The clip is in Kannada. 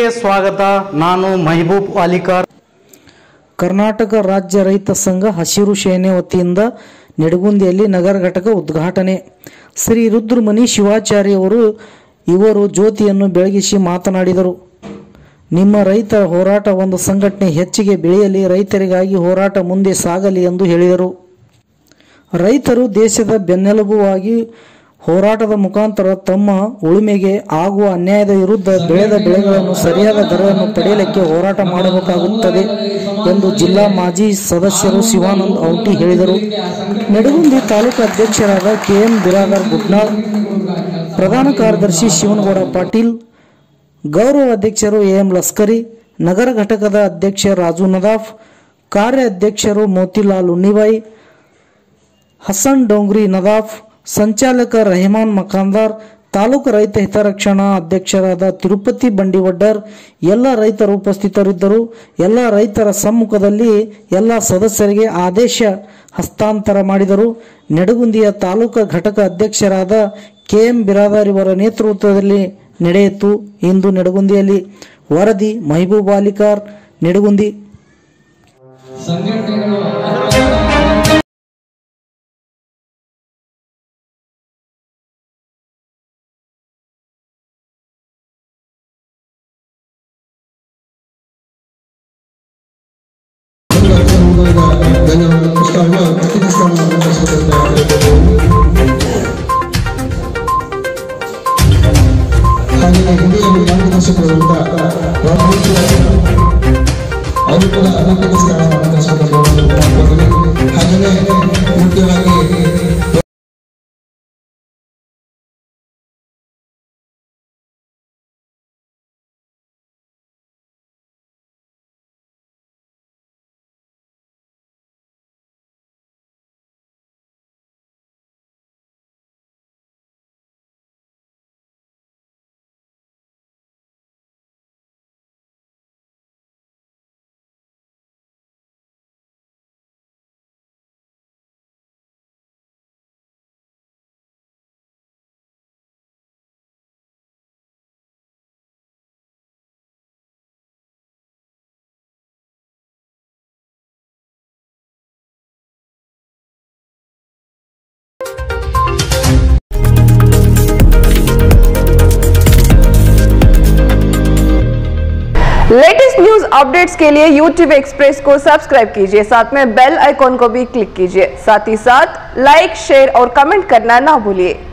ಸ್ವಾಗತ ನಾನು ಮಹಬೂಬ್ ವಾಲಿಕಾರ್ ಕರ್ನಾಟಕ ರಾಜ್ಯ ರೈತ ಸಂಘ ಹಸಿರು ಸೇನೆ ವತಿಯಿಂದ ನಿಡಗುಂದಿಯಲ್ಲಿ ನಗರ ಘಟಕ ಉದ್ಘಾಟನೆ ಶ್ರೀ ರುದ್ರಮಣಿ ಶಿವಾಚಾರ್ಯ ಅವರು ಇವರು ಜ್ಯೋತಿಯನ್ನು ಬೆಳಗಿಸಿ ಮಾತನಾಡಿದರು ನಿಮ್ಮ ರೈತ ಹೋರಾಟ ಒಂದು ಸಂಘಟನೆ ಹೆಚ್ಚಿಗೆ ಬೆಳೆಯಲಿ ರೈತರಿಗಾಗಿ ಹೋರಾಟ ಮುಂದೆ ಸಾಗಲಿ ಎಂದು ಹೇಳಿದರು ರೈತರು ದೇಶದ ಬೆನ್ನೆಲುಬುವಾಗಿ ಹೋರಾಟದ ಮುಖಾಂತರ ತಮ್ಮ ಉಳುಮೆಗೆ ಆಗುವ ಅನ್ಯಾಯದ ವಿರುದ್ಧ ಬೆಳೆದ ಬೆಳೆಗಳನ್ನು ಸರಿಯಾದ ದರವನ್ನು ಪಡೆಯಲಿಕ್ಕೆ ಹೋರಾಟ ಮಾಡಬೇಕಾಗುತ್ತದೆ ಎಂದು ಜಿಲ್ಲಾ ಮಾಜಿ ಸದಸ್ಯರು ಶಿವಾನಂದ್ ಔಟಿ ಹೇಳಿದರು ನೆಡಗುಂದಿ ತಾಲೂಕು ಅಧ್ಯಕ್ಷರಾದ ಕೆಎಂ ಬಿರಾದರ್ ಗುಡ್ನಾಳ್ ಪ್ರಧಾನ ಕಾರ್ಯದರ್ಶಿ ಶಿವನಗೌಡ ಪಾಟೀಲ್ ಗೌರವ ಅಧ್ಯಕ್ಷರು ಎಂ ಲಸ್ಕರಿ ನಗರ ಘಟಕದ ಅಧ್ಯಕ್ಷ ರಾಜು ನದಾಫ್ ಕಾರ್ಯ ಅಧ್ಯಕ್ಷರು ಮೋತಿಲಾಲ್ ಉನ್ನಿಬಾಯಿ ಹಸನ್ ಡೋಂಗ್ರಿ ನದಾಫ್ ಸಂಚಾಲಕ ರೆಹಮಾನ್ ಮಖಾಂದಾರ್ ತಾಲೂಕು ರೈತ ಹಿತರಕ್ಷಣಾ ಅಧ್ಯಕ್ಷರಾದ ತಿರುಪತಿ ಬಂಡಿವಡ್ಡರ್ ಎಲ್ಲ ರೈತರು ಉಪಸ್ಥಿತರಿದ್ದರು ಎಲ್ಲ ರೈತರ ಸಮ್ಮುಖದಲ್ಲಿ ಎಲ್ಲ ಸದಸ್ಯರಿಗೆ ಆದೇಶ ಹಸ್ತಾಂತರ ಮಾಡಿದರು ನೆಡಗುಂದಿಯ ತಾಲೂಕು ಘಟಕ ಅಧ್ಯಕ್ಷರಾದ ಕೆಎಂ ಬಿರಾದಾರ್ ಇವರ ನೇತೃತ್ವದಲ್ಲಿ ನಡೆಯಿತು ಇಂದು ನೆಡಗುಂದಿಯಲ್ಲಿ ವರದಿ ಮಹಬೂಬ್ ವಾಲಿಕಾರ್ ನೆಡಗುಂದಿ ಧನ್ಯವಾದ ಪುಸ್ತಕವನ್ನು ಪ್ರತಿ ಪುಸ್ತಕವನ್ನು ನಡೆಸಬೇಕು ಹಾಗೆಯೇ ಹಿರಿಯ ಮಾರ್ಗದರ್ಶಕರಾದ ರಾಮಮೂರ್ತಿ ಅವರು ಕೂಡ ಅನೇಕ ಪುಸ್ತಕಗಳನ್ನು ನಡೆಸಬೇಕು ಹಾಗೆಯೇ ಮುಖ್ಯವಾಗಿ लेटेस्ट न्यूज अपडेट्स के लिए YouTube एक्सप्रेस को सब्सक्राइब कीजिए साथ में बेल आइकॉन को भी क्लिक कीजिए साथ ही साथ लाइक शेयर और कमेंट करना ना भूलिए